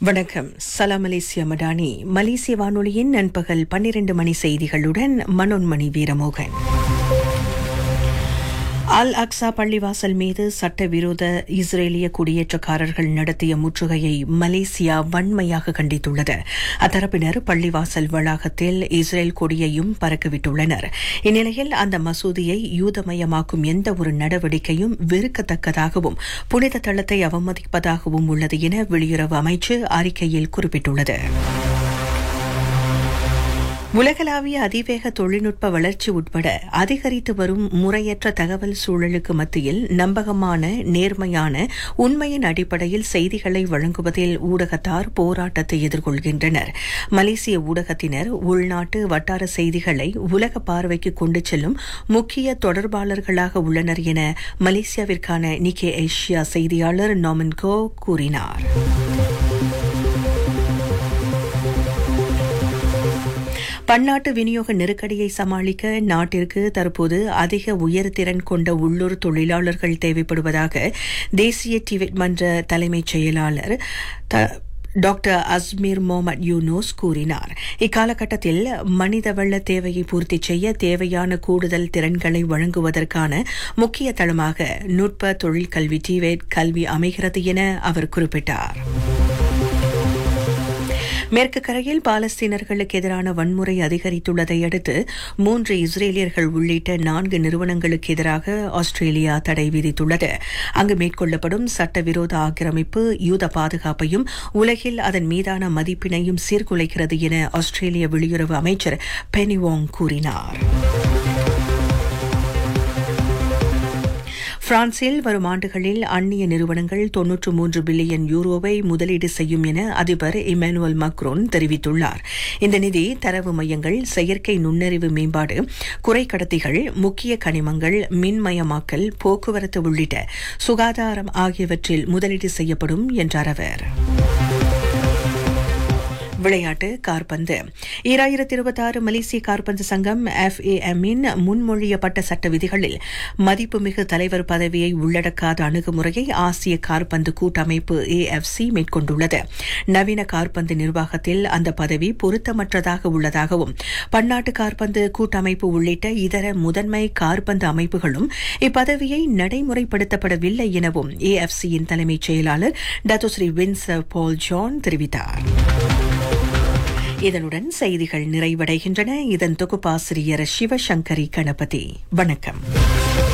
வணக்கம் சலாம் மலேசியா மடானி மலேசிய வானொலியின் நண்பகல் பன்னிரண்டு மணி செய்திகளுடன் மனோன்மணி வீரமோகன் அல் அக்ஸா பள்ளிவாசல் மீது சட்டவிரோத இஸ்ரேலிய குடியேற்றக்காரர்கள் நடத்திய முற்றுகையை மலேசியா வன்மையாக கண்டித்துள்ளது அத்தரப்பினர் பள்ளிவாசல் வளாகத்தில் இஸ்ரேல் கொடியையும் பறக்கவிட்டுள்ளனர் இந்நிலையில் அந்த மசூதியை யூதமயமாக்கும் எந்த ஒரு நடவடிக்கையும் வெறுக்கத்தக்கதாகவும் புனித தளத்தை அவமதிப்பதாகவும் உள்ளது என வெளியுறவு அமைச்சு அறிக்கையில் குறிப்பிட்டுள்ளது உலகளாவிய அதிவேக தொழில்நுட்ப வளர்ச்சி உட்பட அதிகரித்து வரும் முறையற்ற தகவல் சூழலுக்கு மத்தியில் நம்பகமான நேர்மையான உண்மையின் அடிப்படையில் செய்திகளை வழங்குவதில் ஊடகத்தார் போராட்டத்தை எதிர்கொள்கின்றனர் மலேசிய ஊடகத்தினர் உள்நாட்டு வட்டார செய்திகளை உலக பார்வைக்கு கொண்டு செல்லும் முக்கிய தொடர்பாளர்களாக உள்ளனர் என மலேசியாவிற்கான நிக்கே ஏஷியா செய்தியாளர் நோமன்கோ கூறினார் பன்னாட்டு விநியோக நெருக்கடியை சமாளிக்க நாட்டிற்கு தற்போது அதிக உயர்திறன் கொண்ட உள்ளூர் தொழிலாளர்கள் தேவைப்படுவதாக தேசிய டிவெட் மன்ற தலைமைச் செயலாளர் டாக்டர் அஸ்மீர் மொஹமட் யூனூஸ் கூறினார் இக்காலகட்டத்தில் மனிதவள தேவையை பூர்த்தி செய்ய தேவையான கூடுதல் திறன்களை வழங்குவதற்கான முக்கிய தளமாக நுட்ப தொழிற்கல்வி டிவேட் கல்வி அமைகிறது என அவர் குறிப்பிட்டார் மேற்கு கரையில் பாலஸ்தீனர்களுக்கு எதிரான வன்முறை அதிகரித்துள்ளதை அடுத்து மூன்று இஸ்ரேலியர்கள் உள்ளிட்ட நான்கு நிறுவனங்களுக்கு எதிராக ஆஸ்திரேலியா தடை விதித்துள்ளது அங்கு மேற்கொள்ளப்படும் சட்டவிரோத ஆக்கிரமிப்பு யூத பாதுகாப்பையும் உலகில் அதன் மீதான மதிப்பினையும் சீர்குலைக்கிறது என ஆஸ்திரேலிய வெளியுறவு அமைச்சர் பெனிவாங் கூறினார் பிரான்சில் வரும் ஆண்டுகளில் அந்நிய நிறுவனங்கள் தொன்னூற்று மூன்று பில்லியன் யூரோவை முதலீடு செய்யும் என அதிபர் இமானுவல் மக்ரோன் தெரிவித்துள்ளார் இந்த நிதி தரவு மையங்கள் செயற்கை நுண்ணறிவு மேம்பாடு குறைக்கடத்திகள் முக்கிய கனிமங்கள் மின்மயமாக்கல் போக்குவரத்து உள்ளிட்ட சுகாதாரம் ஆகியவற்றில் முதலீடு செய்யப்படும் என்றார் அவர் விளையாட்டு கார்பந்து ஈராயிரத்தி இருபத்தி ஆறு மலேசிய கார்பந்து சங்கம் எஃப்ஏஎம்மின் முன்மொழியப்பட்ட சட்ட விதிகளில் மதிப்புமிகு தலைவர் பதவியை உள்ளடக்காத அணுகுமுறையை ஆசிய கார்பந்து கூட்டமைப்பு ஏஎஃப்சி மேற்கொண்டுள்ளது நவீன கார்பந்து நிர்வாகத்தில் அந்த பதவி பொருத்தமற்றதாக உள்ளதாகவும் பன்னாட்டு கார்பந்து கூட்டமைப்பு உள்ளிட்ட இதர முதன்மை கார்பந்து அமைப்புகளும் இப்பதவியை நடைமுறைப்படுத்தப்படவில்லை எனவும் ஏஎஃப்சியின் தலைமைச் செயலாளர் டத்துஸ்ரீ வின்சர் பால் ஜான் தெரிவித்தார் இதனுடன் செய்திகள் நிறைவடைகின்றன இதன் தொகுப்பாசிரியர் சிவசங்கரி கணபதி வணக்கம்